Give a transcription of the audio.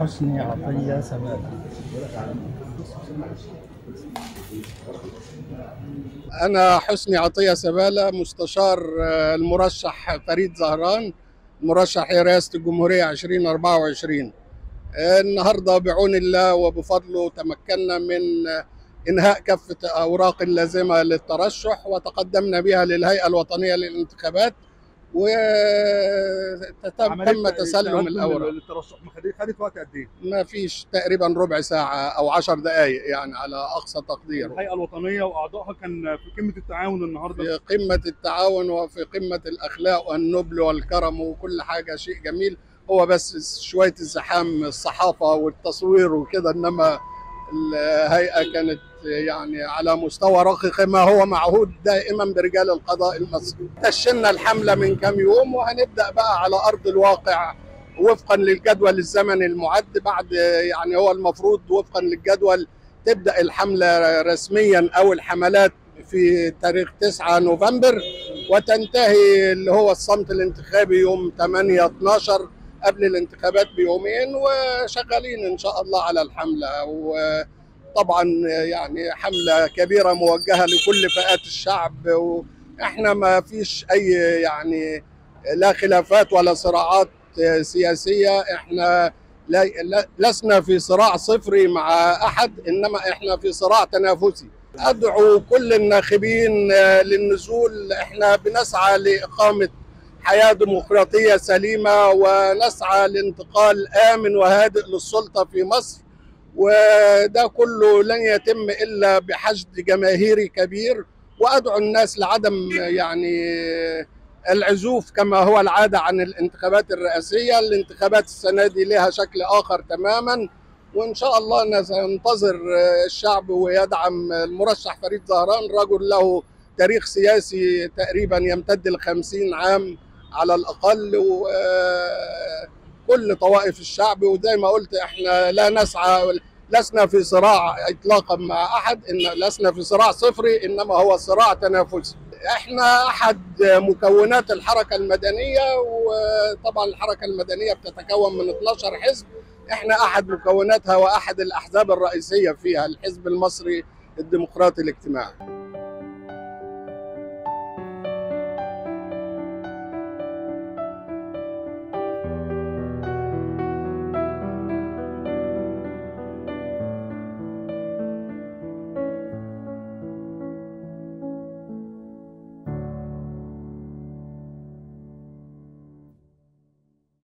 حسني عطية سبالة أنا حسني عطية سبالة مستشار آه، المرشح فريد زهران مرشح رئاسة الجمهورية 2024 آه، النهاردة بعون الله وبفضله تمكنا من آه، إنهاء كافة أوراق اللازمة للترشح وتقدمنا بها للهيئة الوطنية للانتخابات وتم تسلم الأوراق الترشح خدت خدت وقت قد ايه؟ ما فيش تقريبا ربع ساعة أو عشر دقايق يعني على أقصى تقدير الهيئه الوطنيه واعضائها كان في قمه التعاون النهارده في قمة التعاون وفي قمة الأخلاق والنبل والكرم وكل حاجة شيء جميل هو بس شوية الزحام الصحافة والتصوير وكده إنما الهيئة كانت يعني على مستوى راقي كما هو معهود دائما برجال القضاء المصري دشنا الحملة من كم يوم وهنبدأ بقى على أرض الواقع وفقا للجدول الزمني المعد بعد يعني هو المفروض وفقا للجدول تبدأ الحملة رسميا أو الحملات في تاريخ 9 نوفمبر وتنتهي اللي هو الصمت الانتخابي يوم 8 12 قبل الانتخابات بيومين وشغالين ان شاء الله على الحمله وطبعا يعني حمله كبيره موجهه لكل فئات الشعب واحنا ما فيش اي يعني لا خلافات ولا صراعات سياسيه احنا لا لا- لسنا في صراع صفري مع احد انما احنا في صراع تنافسي ادعو كل الناخبين آه، للنزول احنا بنسعى لاقامه حياه ديمقراطيه سليمه ونسعى لانتقال امن وهادئ للسلطه في مصر وده كله لن يتم الا بحشد جماهيري كبير وادعو الناس لعدم يعني العزوف كما هو العاده عن الانتخابات الرئاسيه، الانتخابات السنه دي لها شكل اخر تماما وان شاء الله سننتظر الشعب ويدعم المرشح فريد زهران رجل له تاريخ سياسي تقريبا يمتد ل 50 عام على الاقل وكل طوائف الشعب وزي ما قلت احنا لا نسعى لسنا في صراع اطلاقا مع احد ان لسنا في صراع صفري انما هو صراع تنافسي احنا احد مكونات الحركه المدنيه وطبعا الحركه المدنيه بتتكون من 12 حزب احنا احد مكوناتها واحد الاحزاب الرئيسيه فيها الحزب المصري الديمقراطي الاجتماعي